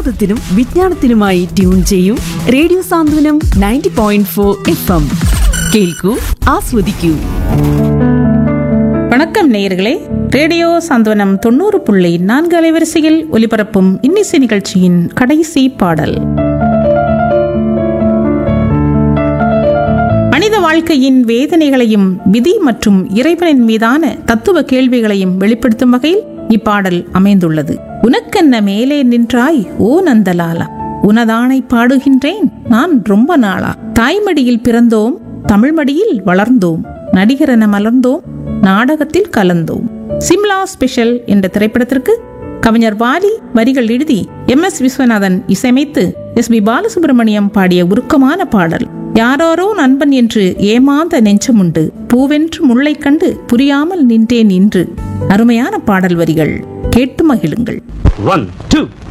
വിനോദത്തിനും വിജ്ഞാനത്തിനുമായി ട്യൂൺ ചെയ്യൂ radio Santhwanam ninety point four F M കേൾക്കൂ ആസ്വദിക്കൂ வணக்கம் நேயர்களே ரேடியோ சாந்தவனம் தொண்ணூறு புள்ளி நான்கு அலைவரிசையில் ஒலிபரப்பும் இன்னிசை நிகழ்ச்சியின் கடைசி பாடல் மனித வாழ்க்கையின் வேதனைகளையும் விதி மற்றும் இறைவனின் மீதான தத்துவ கேள்விகளையும் வெளிப்படுத்தும் வகையில் இப்பாடல் அமைந்துள்ளது உனக்கென்ன மேலே நின்றாய் ஓ நந்தலாலா உனதானை பாடுகின்றேன் நான் ரொம்ப நாளா தாய்மடியில் பிறந்தோம் தமிழ்மடியில் வளர்ந்தோம் நடிகரென மலர்ந்தோம் நாடகத்தில் கலந்தோம் சிம்லா ஸ்பெஷல் என்ற திரைப்படத்திற்கு கவிஞர் வாலி வரிகள் எழுதி எம் எஸ் விஸ்வநாதன் இசையமைத்து எஸ் பி பாலசுப்ரமணியம் பாடிய உருக்கமான பாடல் யாரோரோ நண்பன் என்று ஏமாந்த நெஞ்சமுண்டு பூவென்று முல்லை கண்டு புரியாமல் நின்றேன் இன்று அருமையான பாடல் வரிகள் கேட்டு மகிழுங்கள் One, two.